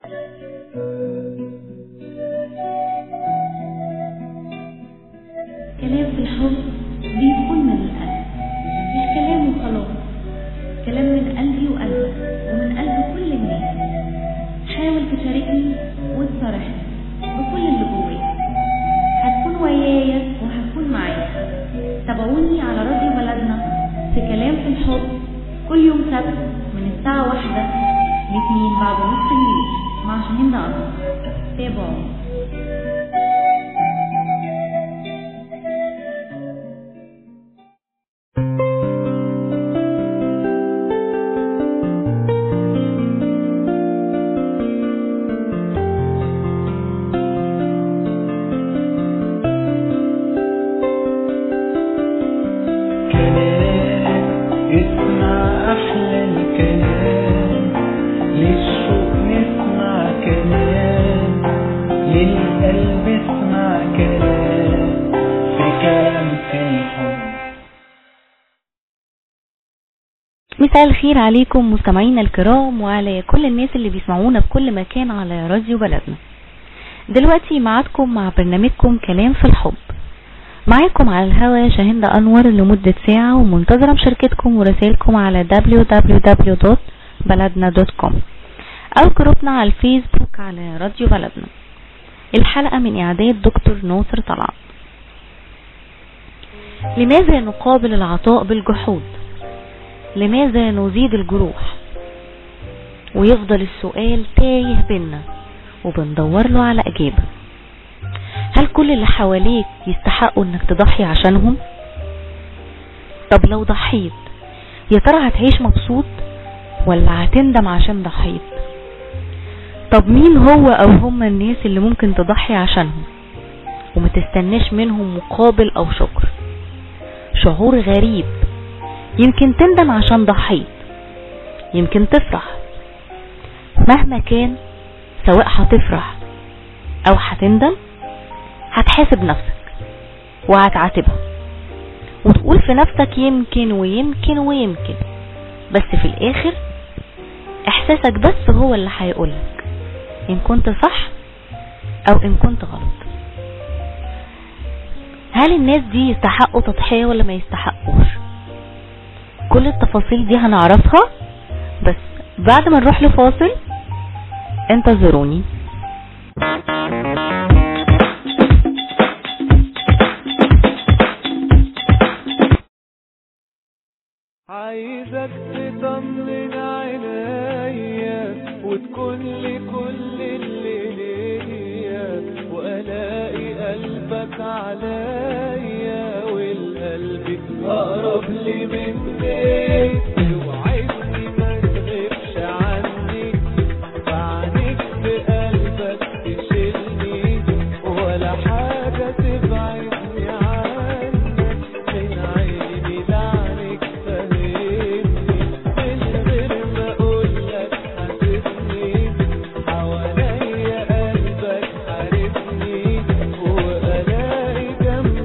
كلام في الحب بيكون من القلب مش كلام وخلاص كلام من قلبي وقلبك ومن قلب كل الناس حاول تشاركني وتصارحني بكل اللي جواك هتكون ويايا وهكون معاك تابعوني على راديو بلدنا في كلام في الحب كل يوم سبت من الساعة واحدة لاتنين بعد نص الليل مع شاهين أنور تابعوا كلام اسمع أحلى الكلام للشوق نسمع كلام للقلب اسمع كلام في كلام في الحب مساء الخير عليكم مستمعينا الكرام وعلى كل الناس اللي بيسمعونا في كل مكان على راديو بلدنا دلوقتي معادكم مع برنامجكم كلام في الحب معاكم على الهوا شاهندة أنور لمدة ساعة ومنتظرة مشاركتكم ورسائلكم على www.بلدنا.com أو جروبنا على الفيسبوك على راديو بلدنا الحلقة من إعداد دكتور ناصر طلعت لماذا نقابل العطاء بالجحود لماذا نزيد الجروح ويفضل السؤال تايه بينا وبندور له على إجابة هل كل اللي حواليك يستحقوا انك تضحي عشانهم طب لو ضحيت يا ترى هتعيش مبسوط ولا هتندم عشان ضحيت طب مين هو او هم الناس اللي ممكن تضحي عشانهم وما تستناش منهم مقابل او شكر شعور غريب يمكن تندم عشان ضحيت يمكن تفرح مهما كان سواء هتفرح او هتندم هتحاسب نفسك وهتعاتبها وتقول في نفسك يمكن ويمكن ويمكن بس في الاخر احساسك بس هو اللي هيقولك ان كنت صح او ان كنت غلط هل الناس دي يستحقوا تضحية ولا ما يستحقوش كل التفاصيل دي هنعرفها بس بعد ما نروح لفاصل انتظروني عايزك تطمن عينيا وتكون لي كل اللي ليا والاقي قلبك عليا والقلب اقرب لي مني توعدني ما تغيبش عني بعينيك بقلبك تشيلني ولا حاجة تبعدني عنك من عيني لعنك فهمني من غير ما اقولك حاسسني حواليا قلبك حارسني والاقي جنبك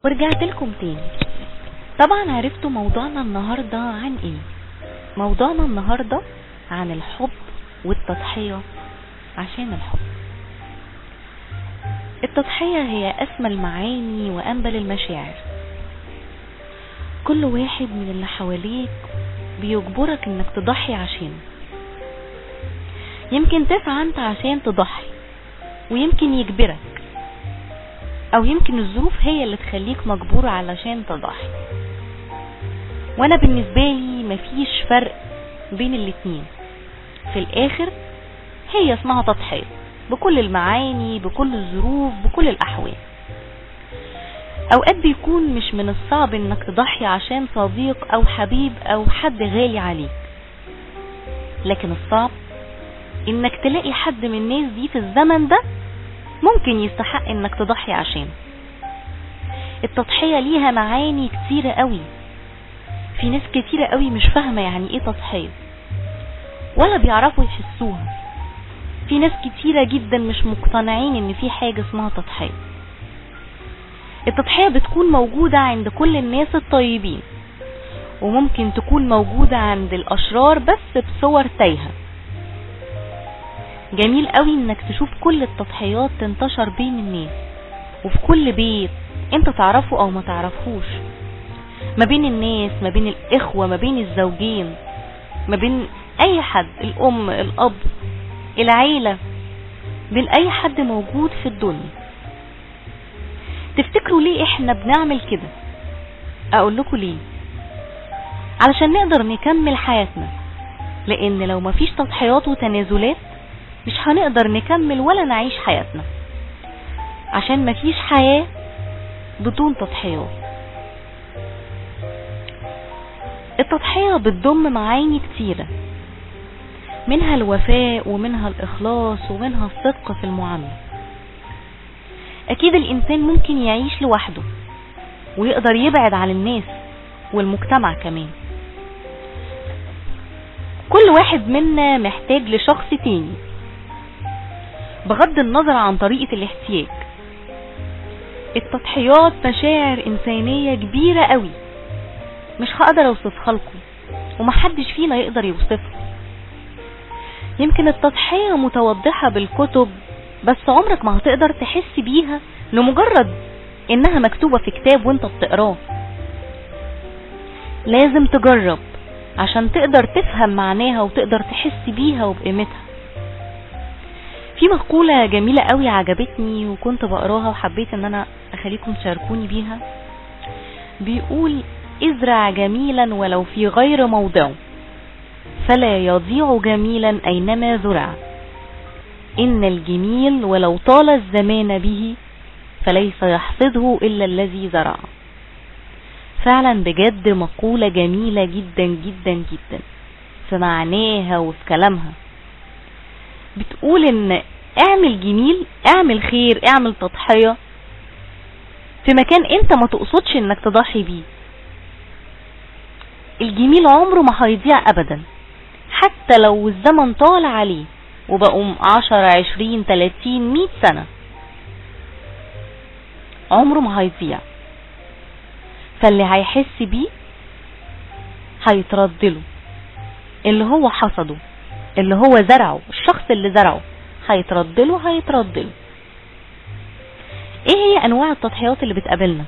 ورجعت لكم تاني طبعا عرفتوا موضوعنا النهاردة عن ايه موضوعنا النهاردة عن الحب والتضحية عشان الحب التضحية هي أسمى المعاني وأنبل المشاعر كل واحد من اللي حواليك بيجبرك انك تضحي عشانه يمكن تسعى انت عشان تضحي ويمكن يجبرك او يمكن الظروف هي اللي تخليك مجبور علشان تضحي وانا بالنسبة لي مفيش فرق بين الاتنين في الاخر هي اسمها تضحية بكل المعاني بكل الظروف بكل الاحوال اوقات بيكون مش من الصعب انك تضحي عشان صديق او حبيب او حد غالي عليك لكن الصعب انك تلاقي حد من الناس دي في الزمن ده ممكن يستحق انك تضحي عشانه التضحية ليها معاني كتيرة قوي في ناس كتيرة قوي مش فاهمة يعني ايه تضحية ولا بيعرفوا يحسوها في ناس كتيرة جدا مش مقتنعين ان في حاجة اسمها تضحية التضحية بتكون موجودة عند كل الناس الطيبين وممكن تكون موجودة عند الأشرار بس بصور تايهة جميل قوي انك تشوف كل التضحيات تنتشر بين الناس وفي كل بيت انت تعرفه او ما تعرفهوش ما بين الناس ما بين الاخوة ما بين الزوجين ما بين اي حد الام الاب العيلة بين اي حد موجود في الدنيا تفتكروا ليه احنا بنعمل كده اقول لكم ليه علشان نقدر نكمل حياتنا لان لو مفيش تضحيات وتنازلات مش هنقدر نكمل ولا نعيش حياتنا عشان مفيش حياة بدون تضحيات التضحية بتضم معاني كتيرة منها الوفاء ومنها الإخلاص ومنها الصدق في المعاملة أكيد الإنسان ممكن يعيش لوحده ويقدر يبعد عن الناس والمجتمع كمان كل واحد منا محتاج لشخص تاني بغض النظر عن طريقة الاحتياج التضحيات مشاعر إنسانية كبيرة قوي مش هقدر اوصفها لكم ومحدش فينا يقدر يوصفها يمكن التضحية متوضحة بالكتب بس عمرك ما هتقدر تحس بيها لمجرد انها مكتوبة في كتاب وانت بتقراه لازم تجرب عشان تقدر تفهم معناها وتقدر تحس بيها وبقيمتها في مقولة جميلة قوي عجبتني وكنت بقراها وحبيت ان انا اخليكم تشاركوني بيها بيقول ازرع جميلا ولو في غير موضعه فلا يضيع جميلا اينما زرع ان الجميل ولو طال الزمان به فليس يحفظه الا الذي زرع فعلا بجد مقولة جميلة جدا جدا جدا في معناها وفي كلامها بتقول ان اعمل جميل اعمل خير اعمل تضحية في مكان انت ما تقصدش انك تضحي بيه الجميل عمره ما هيضيع ابدا حتى لو الزمن طال عليه وبقوا عشرة عشرين تلاتين مية سنة عمره ما هيضيع فاللي هيحس بيه هيتردله اللي هو حصده اللي هو زرعه الشخص اللي زرعه هيتردله هيتردله ايه هي انواع التضحيات اللي بتقابلنا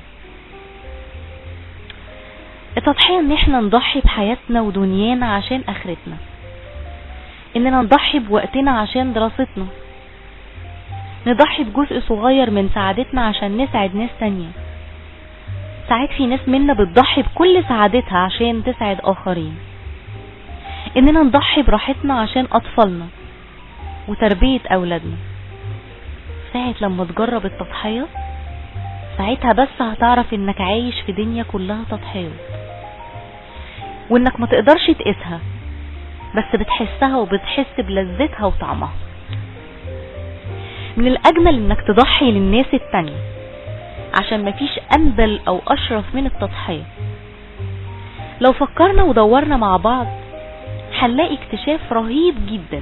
التضحية ان احنا نضحي بحياتنا ودنيانا عشان اخرتنا اننا نضحي بوقتنا عشان دراستنا نضحي بجزء صغير من سعادتنا عشان نسعد ناس تانية ساعات في ناس منا بتضحي بكل سعادتها عشان تسعد اخرين اننا نضحي براحتنا عشان اطفالنا وتربية اولادنا ساعة لما تجرب التضحية ساعتها بس هتعرف انك عايش في دنيا كلها تضحيات وانك ما تقدرش تقيسها بس بتحسها وبتحس بلذتها وطعمها من الاجمل انك تضحي للناس التانية عشان مفيش انبل او اشرف من التضحية لو فكرنا ودورنا مع بعض هنلاقي اكتشاف رهيب جدا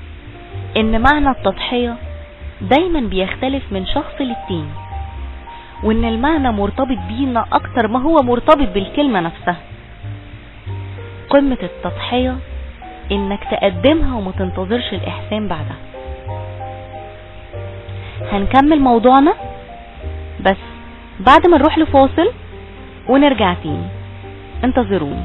ان معنى التضحية دايما بيختلف من شخص للتاني وان المعنى مرتبط بينا اكتر ما هو مرتبط بالكلمة نفسها قمة التضحية انك تقدمها وما تنتظرش الاحسان بعدها هنكمل موضوعنا بس بعد ما نروح لفاصل ونرجع تاني انتظروني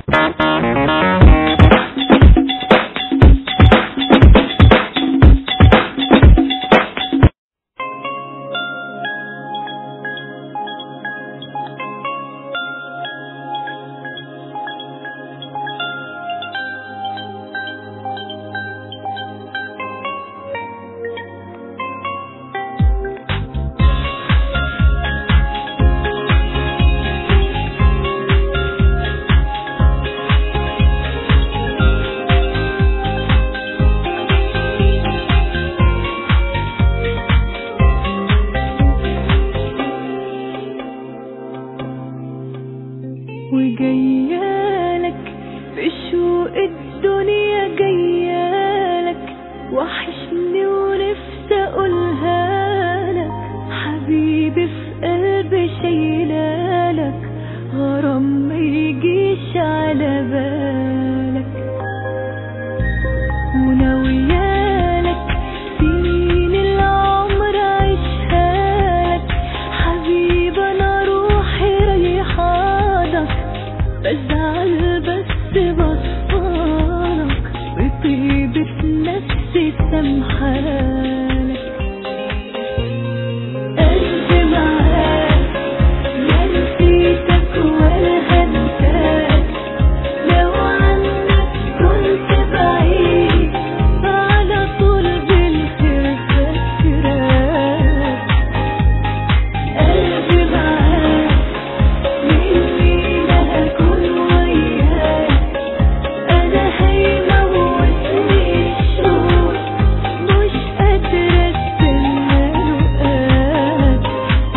وجيالك بشوق الدنيا جيالك وحشني ونفسي اقولها لك حبيبي في قلبي شايلالك غرام ما يجيش على بالك وناويالك سنين العمر عيشها لك حبيبي انا روحي ريحانك بزعل بس بصفانك بطيبة نفسي سامحالك قلبي معاك لا نسيتك ولا هنساك لو عنك كنت بعيد على طول بالخير فاكراك قلبي معاك مين فينا هكون وياك انا هيموتني الشوق مش قادرة استنى لقاك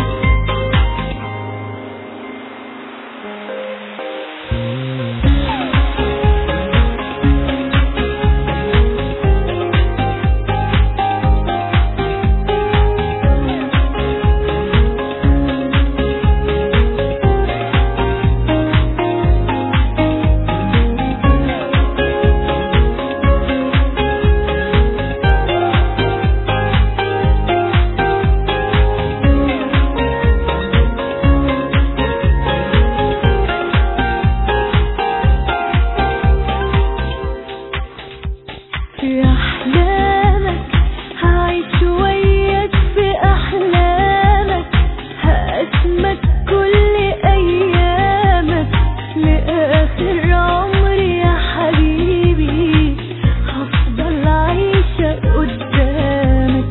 في أحلامك هعيش وياك في أحلامك هقسمك كل أيامك لآخر عمري يا حبيبي هفضل عايشة قدامك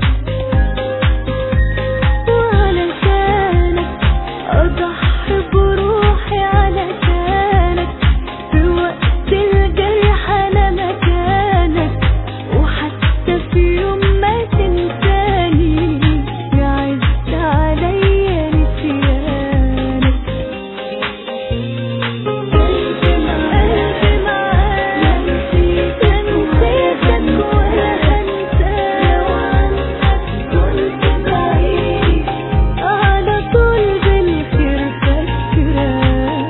وعلشانك أضحي بروحي علشانك في وقت الجرح أنا مكانك وحتى في يوم ما تنساني يعز عليا نسيانك قلبي معاك لا نسيتك ولا هنساك لو عنك كنت بعيد على طول بالخير فاكراك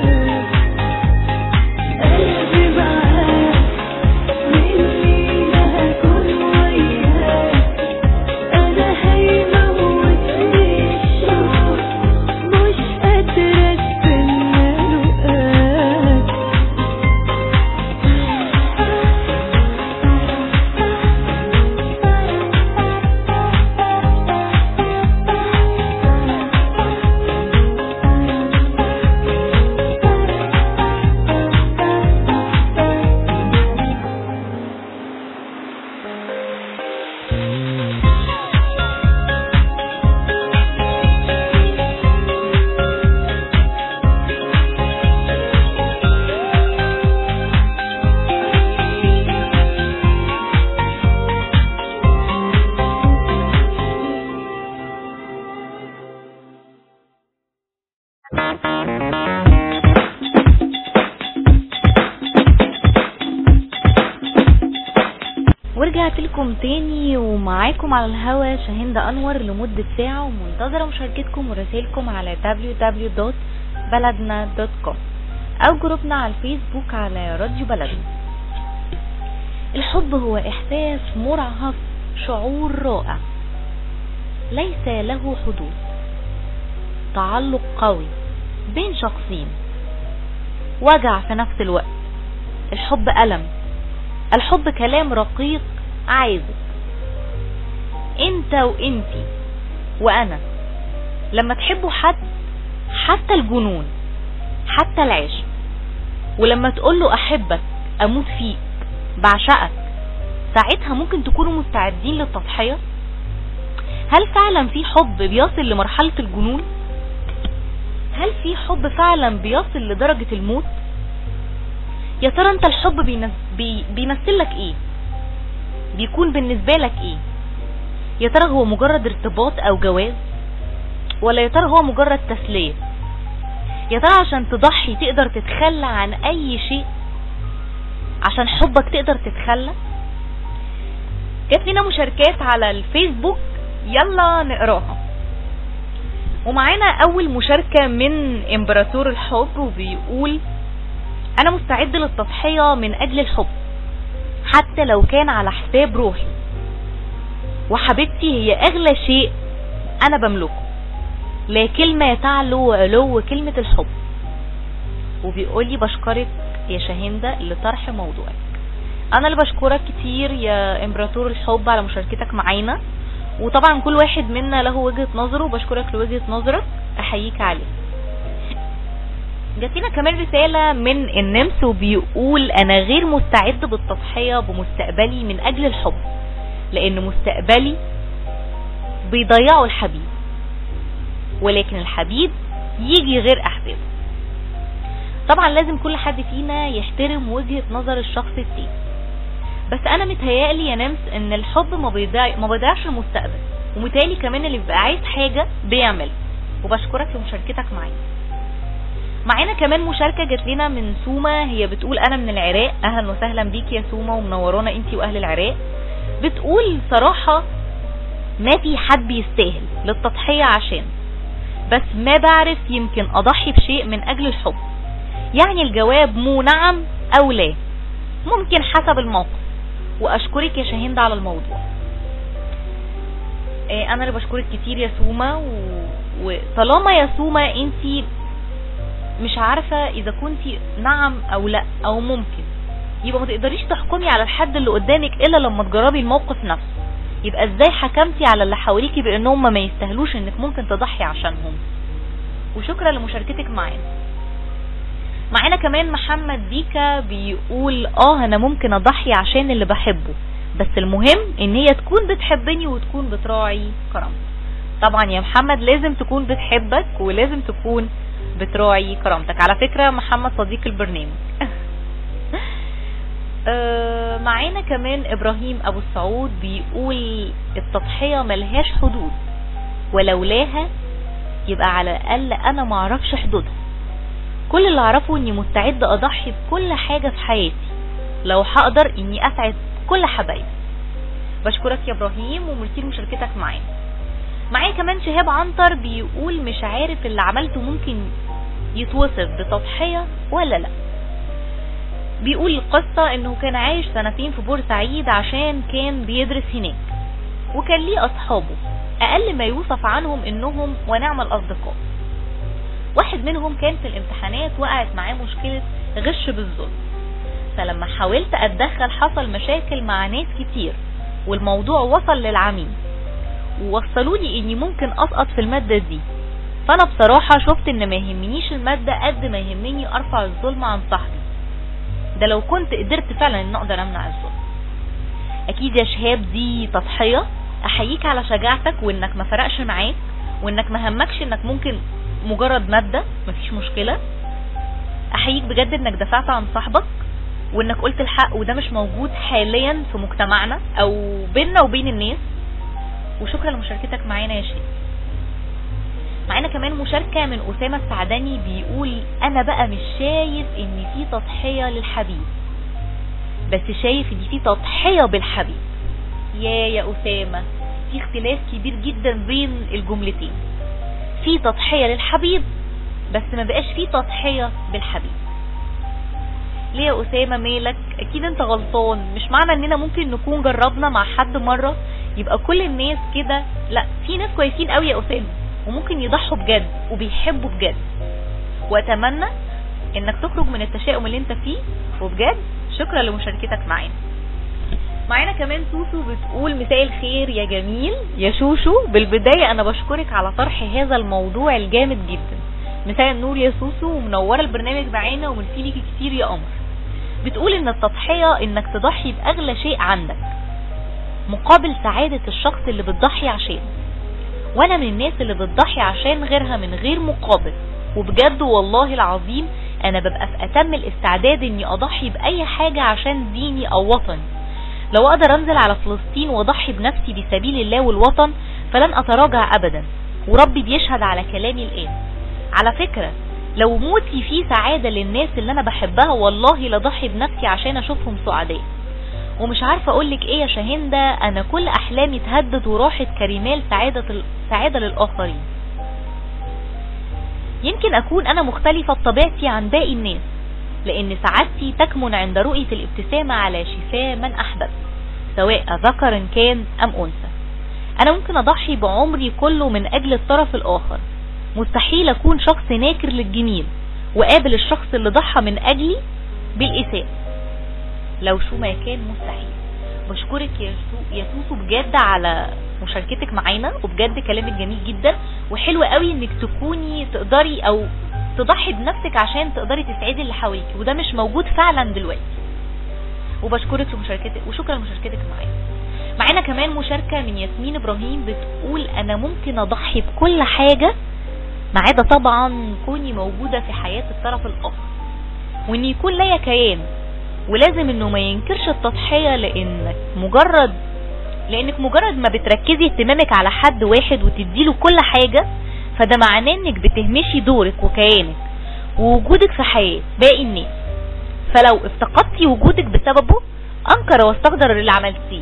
قلبي معاك مين فينا هكون وياك انا هيموتني الشوق مش قادرة استنى لقاك ورجعت لكم تاني ومعاكم على الهوا شاهندة أنور لمدة ساعة ومنتظرة مشاركتكم ورسائلكم على www.بلدنا.com أو جروبنا على الفيسبوك على راديو بلدنا الحب هو إحساس مرهف شعور رائع ليس له حدود تعلق قوي بين شخصين وجع في نفس الوقت الحب ألم الحب كلام رقيق عازب انت وانتي وانا لما تحبوا حد حتى الجنون حتى العشق ولما تقوله احبك اموت فيك بعشقك ساعتها ممكن تكونوا مستعدين للتضحية هل فعلا في حب بيصل لمرحلة الجنون هل في حب فعلا بيصل لدرجة الموت يا ترى انت الحب بينس- بي بيمثل لك ايه بيكون بالنسبة لك ايه يا ترى هو مجرد ارتباط او جواز ولا يا ترى هو مجرد تسلية يا ترى عشان تضحي تقدر تتخلى عن اي شيء عشان حبك تقدر تتخلى جات لنا مشاركات على الفيسبوك يلا نقراها ومعانا اول مشاركة من امبراطور الحب وبيقول انا مستعد للتضحية من اجل الحب حتى لو كان على حساب روحي وحبيبتي هي اغلى شيء انا بملكه لا كلمة تعلو وعلو كلمة الحب وبيقولي بشكرك يا شاهندة لطرح موضوعك انا اللي بشكرك كتير يا امبراطور الحب على مشاركتك معانا وطبعا كل واحد منا له وجهة نظره وبشكرك لوجهة نظرك احييك عليه جاتنا كمان رسالة من النمس وبيقول انا غير مستعد بالتضحية بمستقبلي من اجل الحب لان مستقبلي بيضيعوا الحبيب ولكن الحبيب يجي غير احبابه طبعا لازم كل حد فينا يحترم وجهة نظر الشخص التاني بس انا متهيألي يا نمس ان الحب ما بيضيع ما بيضيعش المستقبل ومتهيألي كمان اللي بيبقى عايز حاجة بيعمل وبشكرك لمشاركتك معايا معانا كمان مشاركة جات لنا من سوما هي بتقول انا من العراق اهلا وسهلا بيك يا سوما ومنورانا انتي واهل العراق بتقول صراحة ما في حد يستاهل للتضحية عشان بس ما بعرف يمكن اضحي بشيء من اجل الحب يعني الجواب مو نعم او لا ممكن حسب الموقف واشكرك يا شاهند على الموضوع إيه انا اللي بشكرك كتير يا سوما و... وطالما يا سوما انتي مش عارفة اذا كنتي نعم او لا او ممكن يبقى ما تقدريش تحكمي على الحد اللي قدامك الا لما تجربي الموقف نفسه يبقى ازاي حكمتي على اللي حواليكي بانهم ما يستاهلوش انك ممكن تضحي عشانهم وشكرا لمشاركتك معانا معانا كمان محمد ديكا بيقول اه انا ممكن اضحي عشان اللي بحبه بس المهم ان هي تكون بتحبني وتكون بتراعي كرامتي طبعا يا محمد لازم تكون بتحبك ولازم تكون بتراعي كرامتك على فكرة محمد صديق البرنامج آه، معانا كمان ابراهيم ابو السعود بيقول التضحية ملهاش حدود ولولاها يبقى على الاقل انا معرفش حدودها كل اللي اعرفه اني مستعد اضحي بكل حاجة في حياتي لو هقدر اني اسعد كل حبايبي بشكرك يا ابراهيم ومرتين مشاركتك معانا معايا كمان شهاب عنتر بيقول مش عارف اللي عملته ممكن يتوصف بتضحية ولا لا بيقول القصة انه كان عايش سنتين في بورسعيد عشان كان بيدرس هناك وكان ليه اصحابه اقل ما يوصف عنهم انهم ونعم الاصدقاء واحد منهم كان في الامتحانات وقعت معاه مشكلة غش بالظلم فلما حاولت اتدخل حصل مشاكل مع ناس كتير والموضوع وصل للعميد ووصلوا لي اني ممكن اسقط في المادة دي فانا بصراحة شفت ان ما يهمنيش المادة قد ما يهمني ارفع الظلم عن صاحبي ده لو كنت قدرت فعلا ان اقدر امنع الظلم اكيد يا شهاب دي تضحية احييك على شجاعتك وانك ما فرقش معاك وانك ما همكش انك ممكن مجرد مادة مفيش مشكلة احييك بجد انك دفعت عن صاحبك وانك قلت الحق وده مش موجود حاليا في مجتمعنا او بيننا وبين الناس وشكرا لمشاركتك معانا يا شيخ معانا كمان مشاركة من أسامة السعداني بيقول أنا بقى مش شايف إن في تضحية للحبيب بس شايف إن في تضحية بالحبيب يا يا أسامة في اختلاف كبير جدا بين الجملتين في تضحية للحبيب بس ما بقاش في تضحية بالحبيب ليه يا أسامة مالك أكيد أنت غلطان مش معنى أننا ممكن نكون جربنا مع حد مرة يبقى كل الناس كده لا في ناس كويسين قوي يا أسامة وممكن يضحوا بجد وبيحبوا بجد وأتمنى انك تخرج من التشاؤم اللي انت فيه وبجد شكرا لمشاركتك معانا معانا كمان سوسو بتقول مساء الخير يا جميل يا شوشو بالبداية انا بشكرك على طرح هذا الموضوع الجامد جدا مساء النور يا سوسو ومنورة البرنامج معانا وميرسي ليكي كتير يا قمر بتقول ان التضحية انك تضحي باغلى شيء عندك مقابل سعادة الشخص اللي بتضحي عشانه وانا من الناس اللي بتضحي عشان غيرها من غير مقابل وبجد والله العظيم انا ببقى في اتم الاستعداد اني اضحي باي حاجة عشان ديني او وطني لو اقدر انزل على فلسطين واضحي بنفسي بسبيل الله والوطن فلن اتراجع ابدا وربي بيشهد على كلامي الان على فكرة لو موتي فيه سعادة للناس اللي انا بحبها والله لضحي بنفسي عشان اشوفهم سعداء ومش عارفة اقولك ايه يا شاهندة انا كل احلامي اتهدد وراحت كرمال سعادة, سعادة للاخرين يمكن اكون انا مختلفة بطبيعتي عن باقي الناس لان سعادتي تكمن عند رؤية الابتسامة على شفاه من احببت سواء ذكر كان ام انثى انا ممكن اضحي بعمري كله من اجل الطرف الاخر مستحيل اكون شخص ناكر للجميل وقابل الشخص اللي ضحى من اجلي بالاساءة لو شو ما كان مستحيل بشكرك يا سو يا سوسو بجد على مشاركتك معانا وبجد كلامك جميل جدا وحلو قوي انك تكوني تقدري او تضحي بنفسك عشان تقدري تسعدي اللي حواليك وده مش موجود فعلا دلوقتي وبشكرك لمشاركتك وشكرا لمشاركتك معانا معانا كمان مشاركة من ياسمين ابراهيم بتقول انا ممكن اضحي بكل حاجة ما عدا طبعا كوني موجودة في حياة الطرف الاخر وان يكون ليا كيان ولازم انه ما ينكرش التضحية لانك مجرد لانك مجرد ما بتركزي اهتمامك على حد واحد وتديله كل حاجة فده معناه انك بتهمشي دورك وكيانك ووجودك في حياة باقي الناس فلو افتقدتي وجودك بسببه انكر واستقدر اللي عملتيه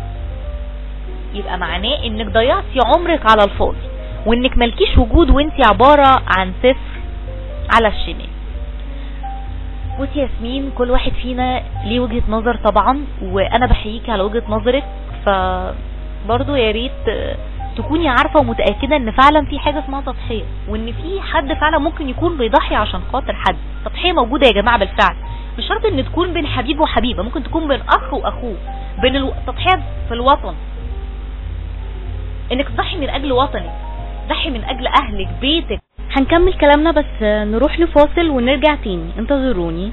يبقى معناه انك ضيعتي عمرك على الفاضي وانك ملكيش وجود وانتي عبارة عن صفر على الشمال بصي يا ياسمين كل واحد فينا ليه وجهة نظر طبعا وانا بحييكي على وجهة نظرك فبرضه يا ريت تكوني عارفة ومتأكدة ان فعلا في حاجة اسمها تضحية وان في حد فعلا ممكن يكون بيضحي عشان خاطر حد تضحية موجودة يا جماعة بالفعل مش شرط ان تكون بين حبيب وحبيبة ممكن تكون بين اخ واخوه بين التضحية في الوطن انك تضحي من اجل وطنك تضحي من اجل اهلك بيتك هنكمل كلامنا بس نروح لفاصل ونرجع تاني انتظروني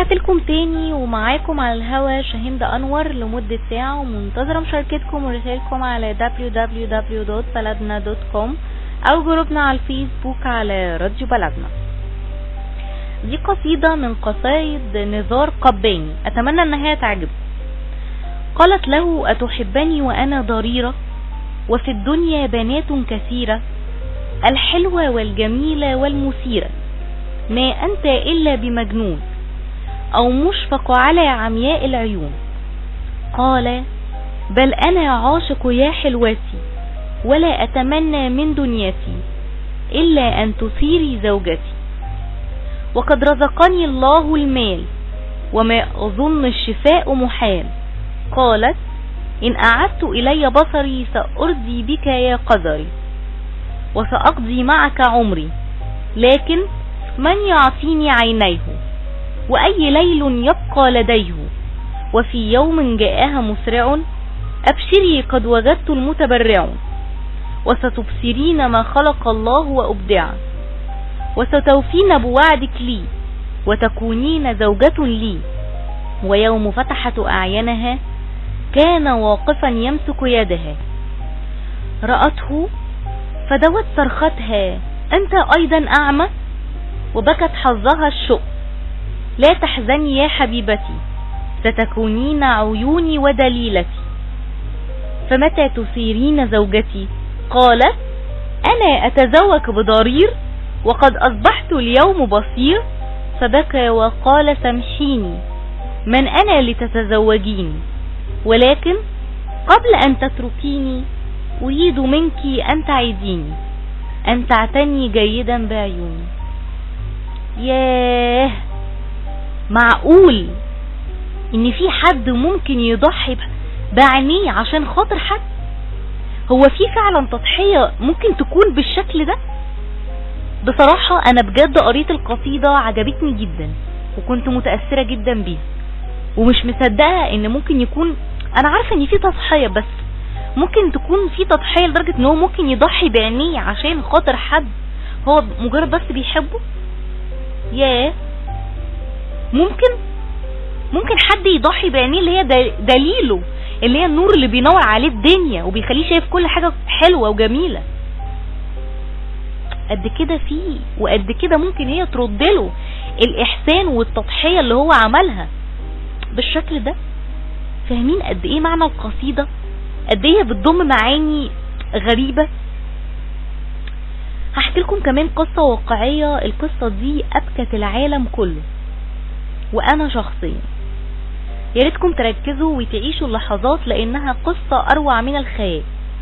رجعت لكم تاني ومعاكم على الهوا شاهين ده انور لمدة ساعة ومنتظرة مشاركتكم ورسائلكم على www.بلدنا.com او جروبنا على الفيسبوك على راديو بلدنا دي قصيدة من قصايد نزار قباني اتمنى انها تعجبكم قالت له اتحبني وانا ضريرة وفي الدنيا بنات كثيرة الحلوة والجميلة والمثيرة ما أنت إلا بمجنون أو مشفق على عمياء العيون قال بل أنا عاشق يا حلوتي ولا أتمنى من دنيتي إلا أن تثيري زوجتي وقد رزقني الله المال وما أظن الشفاء محال قالت إن أعدت إلي بصري سأرضي بك يا قدري وسأقضي معك عمري لكن من يعطيني عينيه وأي ليل يبقى لديه وفي يوم جاءها مسرع أبشري قد وجدت المتبرع وستبصرين ما خلق الله وأبدع وستوفين بوعدك لي وتكونين زوجة لي ويوم فتحت أعينها كان واقفا يمسك يدها رأته فدوت صرختها أنت أيضا أعمى وبكت حظها الشؤم لا تحزني يا حبيبتي ستكونين عيوني ودليلتي فمتى تثيرين زوجتي قالت أنا أتزوج بضرير وقد أصبحت اليوم بصير فبكى وقال سامحيني من أنا لتتزوجيني ولكن قبل أن تتركيني أريد منك أن تعيديني أن تعتني جيدا بعيوني ياه معقول ان في حد ممكن يضحي ب- بعينيه عشان خاطر حد هو في فعلا تضحية ممكن تكون بالشكل ده بصراحة انا بجد قريت القصيدة عجبتني جدا وكنت متأثرة جدا بيها ومش مصدقة ان ممكن يكون انا عارفة ان في تضحية بس ممكن تكون في تضحية لدرجة ان هو ممكن يضحي بعينيه عشان خاطر حد هو مجرد بس بيحبه ياه ممكن ممكن حد يضحي بعينيه اللي هي دل- دليله اللي هي النور اللي بينور عليه الدنيا وبيخليه شايف كل حاجة حلوة وجميلة قد كده فيه وقد كده ممكن هي ترد له الإحسان والتضحية اللي هو عملها بالشكل ده فاهمين قد ايه معنى القصيدة قد ايه هي بتضم معاني غريبة هحكي لكم كمان قصة واقعية القصة دي أبكت العالم كله وأنا شخصيا يا ريتكم تركزوا وتعيشوا اللحظات لأنها قصة أروع من الخيال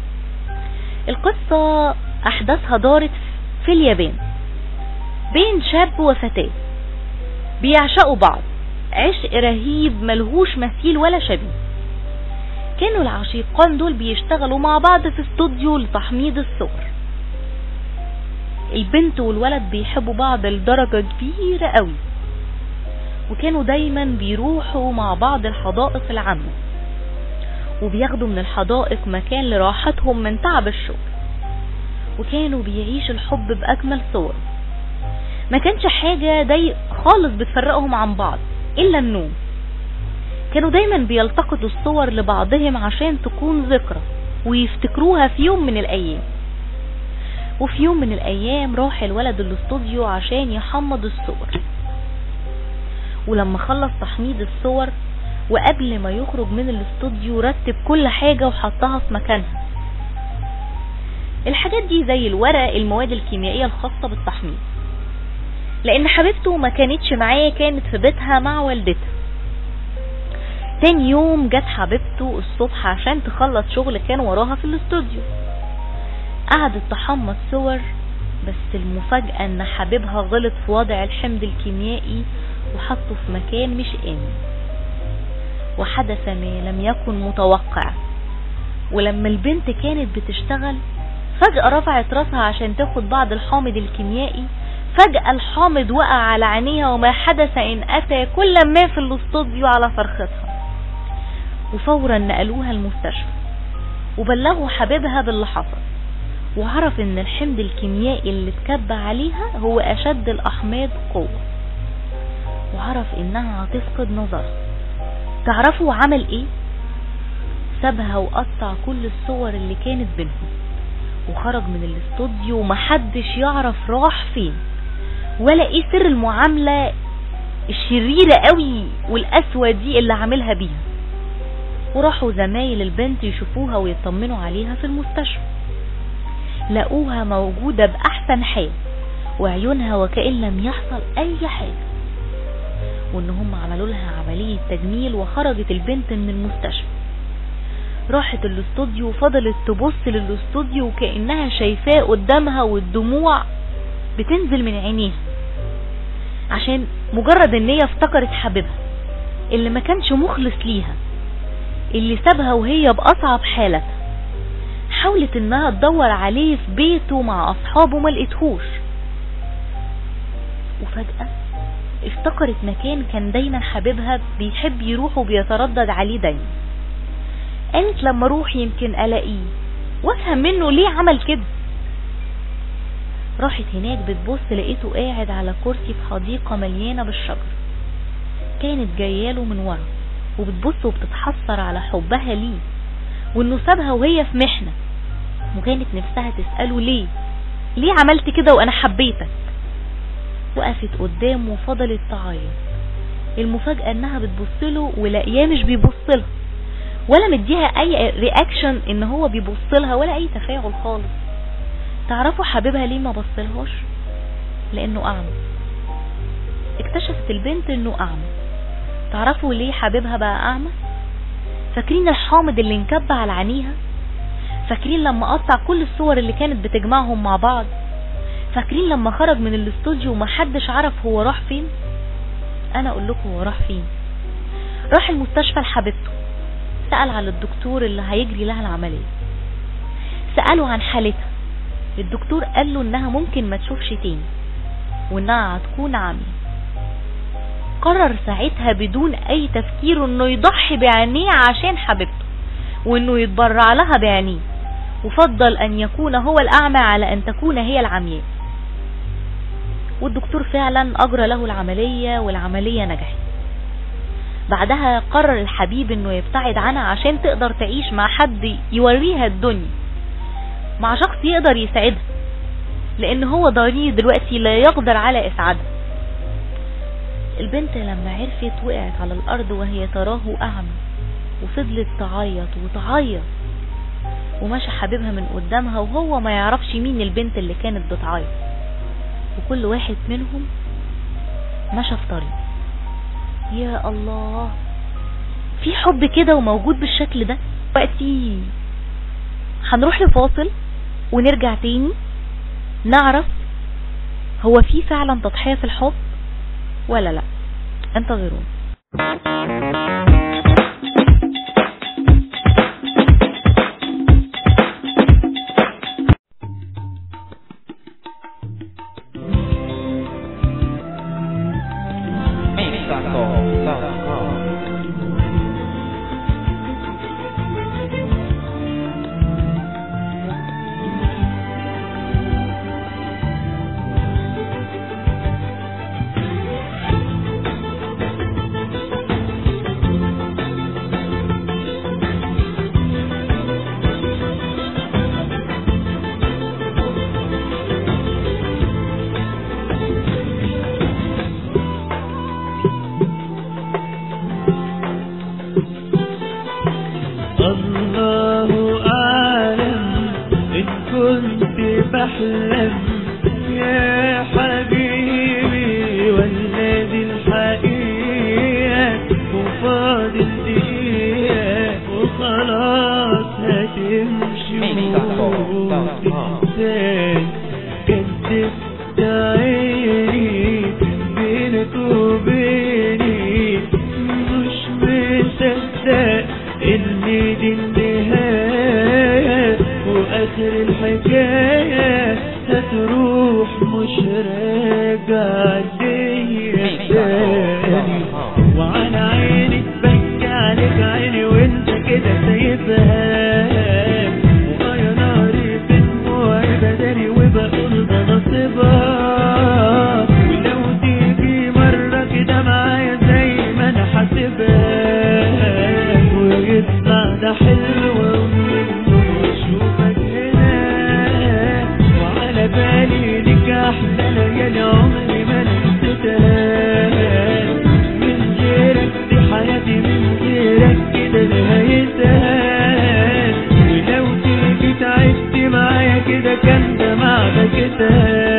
القصة أحداثها دارت في اليابان بين شاب وفتاة بيعشقوا بعض عشق رهيب ملهوش مثيل ولا شبيه كانوا العشيقان دول بيشتغلوا مع بعض في استوديو لتحميض الصور البنت والولد بيحبوا بعض لدرجة كبيرة قوي وكانوا دايما بيروحوا مع بعض الحدائق العامة وبياخدوا من الحدائق مكان لراحتهم من تعب الشغل وكانوا بيعيشوا الحب بأجمل صور ما كانش حاجة ضايق خالص بتفرقهم عن بعض إلا النوم كانوا دايما بيلتقطوا الصور لبعضهم عشان تكون ذكرى ويفتكروها في يوم من الأيام وفي يوم من الأيام راح الولد الاستوديو عشان يحمض الصور ولما خلص تحميض الصور وقبل ما يخرج من الاستوديو رتب كل حاجة وحطها في مكانها الحاجات دي زي الورق المواد الكيميائية الخاصة بالتحميض لان حبيبته ما كانتش معاه كانت في بيتها مع والدتها تاني يوم جت حبيبته الصبح عشان تخلص شغل كان وراها في الاستوديو قعدت تحمص صور بس المفاجأة ان حبيبها غلط في وضع الحمض الكيميائي وحطه في مكان مش آمن وحدث ما لم يكن متوقع ولما البنت كانت بتشتغل فجأة رفعت راسها عشان تاخد بعض الحامض الكيميائي فجأة الحامض وقع على عينيها وما حدث إن أتى كل ما في الاستوديو على صرختها وفورا نقلوها المستشفى وبلغوا حبيبها باللي حصل وعرف ان الحمض الكيميائي اللي اتكب عليها هو اشد الاحماض قوة وعرف انها هتفقد نظرها تعرفوا عمل ايه سابها وقطع كل الصور اللي كانت بينهم وخرج من الاستوديو ومحدش يعرف راح فين ولا ايه سر المعاملة الشريرة قوي والقسوة دي اللي عاملها بيها وراحوا زمايل البنت يشوفوها ويطمنوا عليها في المستشفى لقوها موجودة بأحسن حال وعيونها وكأن لم يحصل أي حاجة وإن هم عملوا لها عملية تجميل وخرجت البنت من المستشفى راحت الاستوديو وفضلت تبص للاستوديو وكأنها شايفاه قدامها والدموع بتنزل من عينيها عشان مجرد ان هي افتكرت حبيبها اللي ما كانش مخلص ليها اللي سابها وهي بأصعب حالتها حاولت انها تدور عليه في بيته مع اصحابه ما لقيتهوش وفجأة افتكرت مكان كان دايما حبيبها بيحب يروح وبيتردد عليه دايما قالت لما اروح يمكن الاقيه وافهم منه ليه عمل كده راحت هناك بتبص لقيته قاعد على كرسي في حديقة مليانة بالشجر كانت جاياله من ورا وبتبص وبتتحسر على حبها ليه وانه سابها وهي في محنة وكانت نفسها تسأله ليه ليه عملت كده وانا حبيتك وقفت قدامه وفضلت تعيط المفاجأة انها بتبصله ولاقياه مش بيبصلها ولا مديها اي رياكشن ان هو بيبصلها ولا اي تفاعل خالص تعرفوا حبيبها ليه ما بصلهاش لانه اعمى اكتشفت البنت انه اعمى تعرفوا ليه حبيبها بقى اعمى فاكرين الحامض اللي انكب على عينيها فاكرين لما قطع كل الصور اللي كانت بتجمعهم مع بعض فاكرين لما خرج من الاستوديو ومحدش عرف هو راح فين انا اقول لكم هو راح فين راح المستشفى لحبيبته سأل على الدكتور اللي هيجري لها العملية سأله عن حالتها الدكتور قال له انها ممكن ما تشوفش تاني وانها هتكون عامية قرر ساعتها بدون اي تفكير انه يضحي بعينيه عشان حبيبته وانه يتبرع لها بعينيه وفضل ان يكون هو الاعمى على ان تكون هي العمياء والدكتور فعلا اجرى له العملية والعملية نجحت بعدها قرر الحبيب انه يبتعد عنها عشان تقدر تعيش مع حد يوريها الدنيا مع شخص يقدر يساعدها لان هو ضرير دلوقتي لا يقدر على اسعادها البنت لما عرفت وقعت على الارض وهي تراه اعمى وفضلت تعيط وتعيط ومشى حبيبها من قدامها وهو ما يعرفش مين البنت اللي كانت بتعيط وكل واحد منهم مشى في طريق يا الله في حب كده وموجود بالشكل ده وقتي هنروح لفاصل ونرجع تاني نعرف هو في فعلا تضحية في الحب ولا لا انتظرون الله أعلم إن كنت بحلم يا حبيبي والذي الحقيقة وفاضل دقيقة وخلاص هتمشي وتنساني كدبت عيني بينك وبيني مش مصدق ان دي النهاية واخر الحكاية هتروح مش راجع ليا تاني وعلى عيني تبكي عليك عيني وانت كده سايبها ويا ناري في دموعي بداري وبقول ده نصيبها ولو تيجي مرة كده معايا ده حلم وأمني أشوفك هنا وعلى بالي لك أحلى ليالي عمري ما نسيتها من غيرك دي حياتي من غيرك كده نهايتها ولو تيجي تعبت معايا كده كان ده معنى كده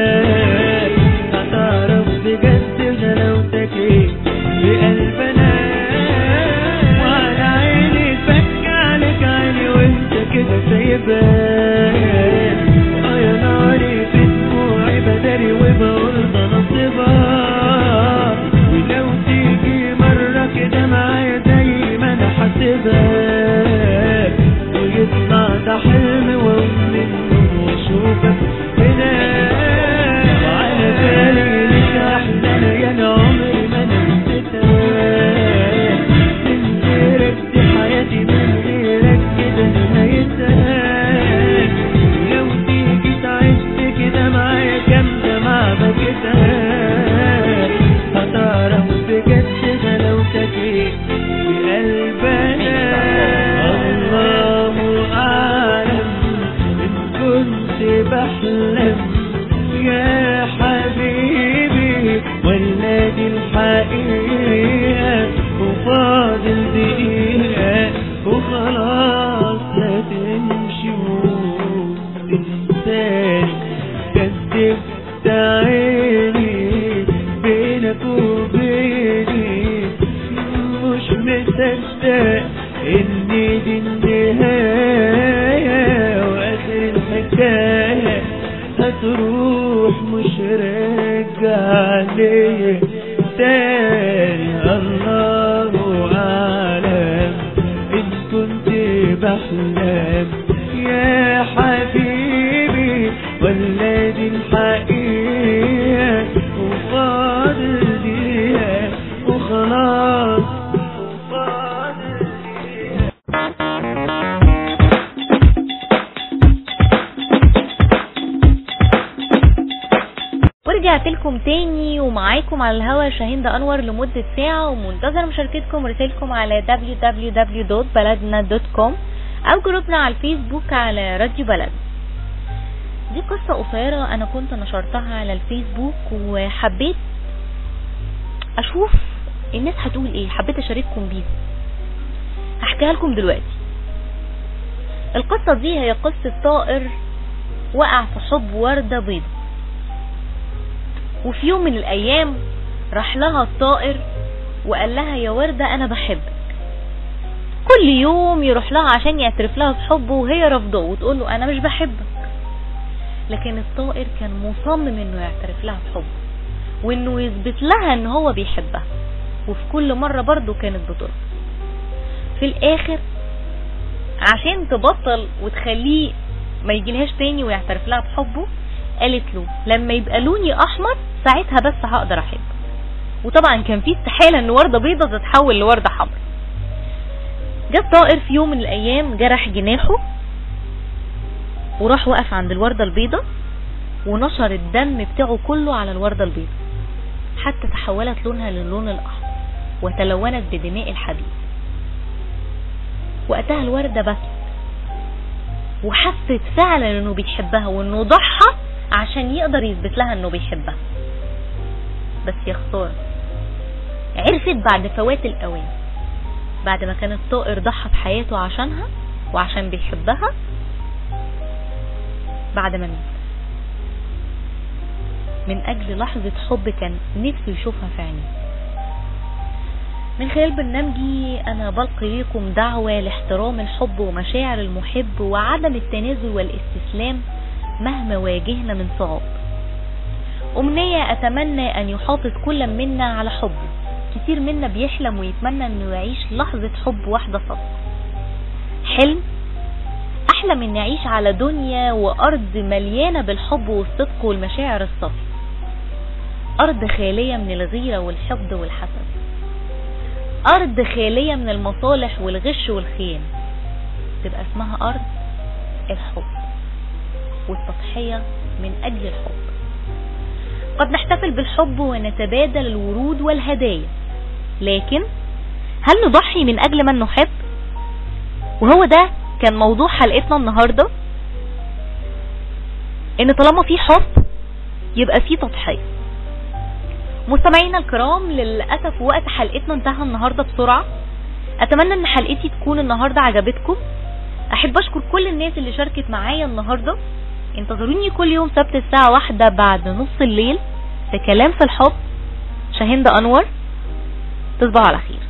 هتعرف بجد غلاوتك ايه بقلبنا وعلى عيني فك عليك عيني وانت كده سايبان اه يا ناري في دموعي بداري وبقول ده نصيبها ولو تيجي مرة كده معايا زي ما انا حاسبها ويطلع ده حلم واقوم منه واشوفك هنا وعلى بالي لك احلى ليالي عمري ما نسيتها من غيرك دي حياتي من غيرك كده نهايتها لو تيجي تعبت كده معايا جامدة مع بكتها هتعرف بجد غلاوتك ايه بقلبنا الله أعلم إن كنت بحلم يا حبيبي ولا دي الحقيقة وفاضل دقيقة وخلاص هتمشي وتنساني كدبت عيني بينك وبيني مش مصدق ان دي النهاية واخر الحكاية هتروح مش راجع ليا تاني الله اعلم ان كنت بحلم يا حبيبي ولا دي الحقيقة وفاضل دقيقة وخلاص وفاضل دقيقة ورجعت لكم تاني ومعاكم على الهوا شاهين انور لمدة ساعة ومنتظر مشاركتكم ورسائلكم على www.baladna.com او جروبنا على الفيسبوك على راديو بلد دي قصة قصيرة انا كنت نشرتها على الفيسبوك وحبيت اشوف الناس هتقول ايه حبيت اشارككم بيها هحكيها لكم دلوقتي القصة دي هي قصة طائر وقع في حب وردة بيضة وفي يوم من الايام راح لها الطائر وقال لها يا وردة انا بحبك كل يوم يروح لها عشان يعترف لها بحبه وهي رافضاه وتقول له انا مش بحبك لكن الطائر كان مصمم انه يعترف لها بحبه وانه يثبت لها ان هو بيحبها وفي كل مرة برضه كانت بترفض في الاخر عشان تبطل وتخليه ما يجيلهاش تاني ويعترف لها بحبه قالت له لما يبقى لوني احمر ساعتها بس هقدر احبك وطبعا كان في استحالة ان وردة بيضة تتحول لوردة حمراء جه الطائر في يوم من الايام جرح جناحه وراح وقف عند الوردة البيضة ونشر الدم بتاعه كله على الوردة البيضة حتى تحولت لونها للون الاحمر وتلونت بدماء الحبيب وقتها الوردة بكت وحست فعلا انه بيحبها وانه ضحى عشان يقدر يثبت لها انه بيحبها بس يا خسارة عرفت بعد فوات الاوان بعد ما كان الطائر ضحى بحياته عشانها وعشان بيحبها بعد ما مات من اجل لحظة حب كان نفسه يشوفها في عينيه من خلال برنامجي انا بلقي لكم دعوة لاحترام الحب ومشاعر المحب وعدم التنازل والاستسلام مهما واجهنا من صعاب امنية اتمنى ان يحافظ كل منا على حبه كتير منا بيحلم ويتمنى انه يعيش لحظة حب واحدة صدق حلم احلم اني اعيش على دنيا وارض مليانة بالحب والصدق والمشاعر الصافية ارض خالية من الغيرة والحقد والحسد أرض خالية من المصالح والغش والخيانة تبقى اسمها أرض الحب والتضحية من أجل الحب قد نحتفل بالحب ونتبادل الورود والهدايا لكن هل نضحي من أجل من نحب؟ وهو ده كان موضوع حلقتنا النهاردة ان طالما في حب يبقى في تضحية مستمعينا الكرام للأسف وقت حلقتنا انتهى النهاردة بسرعة اتمنى ان حلقتي تكون النهاردة عجبتكم احب اشكر كل الناس اللي شاركت معايا النهاردة انتظروني كل يوم سبت الساعة واحدة بعد نص الليل في كلام في الحب شاهندة انور تصبحوا على خير